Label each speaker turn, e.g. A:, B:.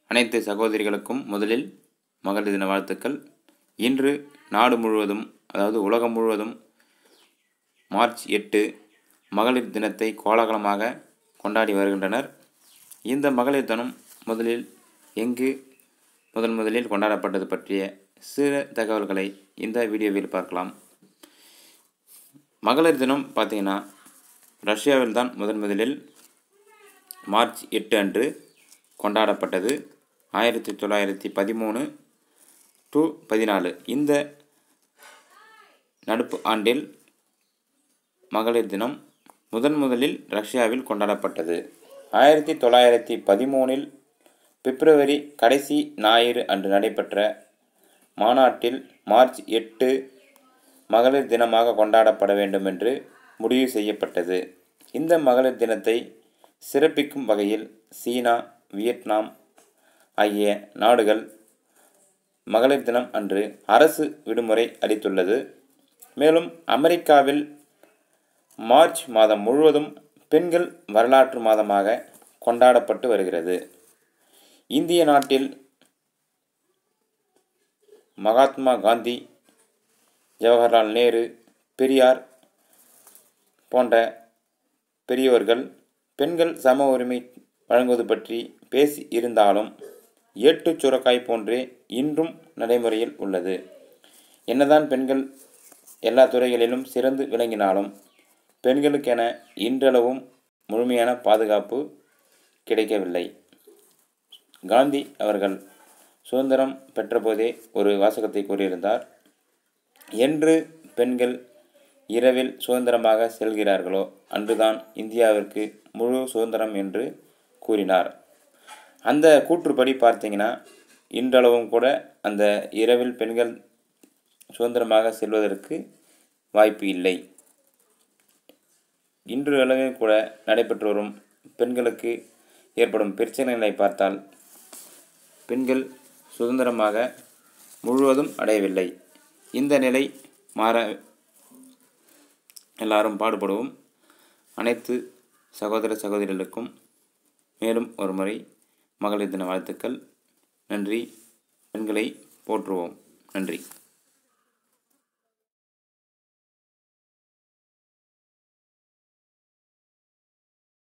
A: அனைத்து சகோதரிகளுக்கும் முதலில் மகளிர் தின வாழ்த்துக்கள் இன்று நாடு முழுவதும் அதாவது உலகம் முழுவதும் மார்ச் எட்டு மகளிர் தினத்தை கோலாகலமாக கொண்டாடி வருகின்றனர் இந்த மகளிர் தினம் முதலில் எங்கு முதன் முதலில் கொண்டாடப்பட்டது பற்றிய சில தகவல்களை இந்த வீடியோவில் பார்க்கலாம் மகளிர் தினம் பார்த்தீங்கன்னா ரஷ்யாவில் தான் முதன் முதலில் மார்ச் எட்டு அன்று கொண்டாடப்பட்டது ஆயிரத்தி தொள்ளாயிரத்தி பதிமூணு டு பதினாலு இந்த நடுப்பு ஆண்டில் மகளிர் தினம் முதன் முதலில் ரஷ்யாவில் கொண்டாடப்பட்டது ஆயிரத்தி தொள்ளாயிரத்தி பதிமூணில் பிப்ரவரி கடைசி ஞாயிறு அன்று நடைபெற்ற மாநாட்டில் மார்ச் எட்டு மகளிர் தினமாக கொண்டாடப்பட வேண்டும் என்று முடிவு செய்யப்பட்டது இந்த மகளிர் தினத்தை சிறப்பிக்கும் வகையில் சீனா வியட்நாம் ஆகிய நாடுகள் மகளிர் தினம் அன்று அரசு விடுமுறை அளித்துள்ளது மேலும் அமெரிக்காவில் மார்ச் மாதம் முழுவதும் பெண்கள் வரலாற்று மாதமாக கொண்டாடப்பட்டு வருகிறது இந்திய நாட்டில் மகாத்மா காந்தி ஜவஹர்லால் நேரு பெரியார் போன்ற பெரியவர்கள் பெண்கள் சம உரிமை வழங்குவது பற்றி பேசி இருந்தாலும் ஏட்டுச் சுரக்காய் போன்றே இன்றும் நடைமுறையில் உள்ளது என்னதான் பெண்கள் எல்லா துறைகளிலும் சிறந்து விளங்கினாலும் பெண்களுக்கென இன்றளவும் முழுமையான பாதுகாப்பு கிடைக்கவில்லை காந்தி அவர்கள் சுதந்திரம் பெற்றபோதே ஒரு வாசகத்தை கூறியிருந்தார் என்று பெண்கள் இரவில் சுதந்திரமாக செல்கிறார்களோ அன்றுதான் இந்தியாவிற்கு முழு சுதந்திரம் என்று கூறினார் அந்த கூற்றுப்படி பார்த்தீங்கன்னா இன்றளவும் கூட அந்த இரவில் பெண்கள் சுதந்திரமாக செல்வதற்கு வாய்ப்பு இல்லை இன்று அளவில் கூட நடைபெற்று வரும் பெண்களுக்கு ஏற்படும் பிரச்சனைகளை பார்த்தால் பெண்கள் சுதந்திரமாக முழுவதும் அடையவில்லை இந்த நிலை மாற எல்லாரும் பாடுபடுவோம் அனைத்து சகோதர சகோதரிகளுக்கும் மேலும் ஒரு முறை மகளிர் தின வாழ்த்துக்கள் நன்றி பெண்களை போற்றுவோம் நன்றி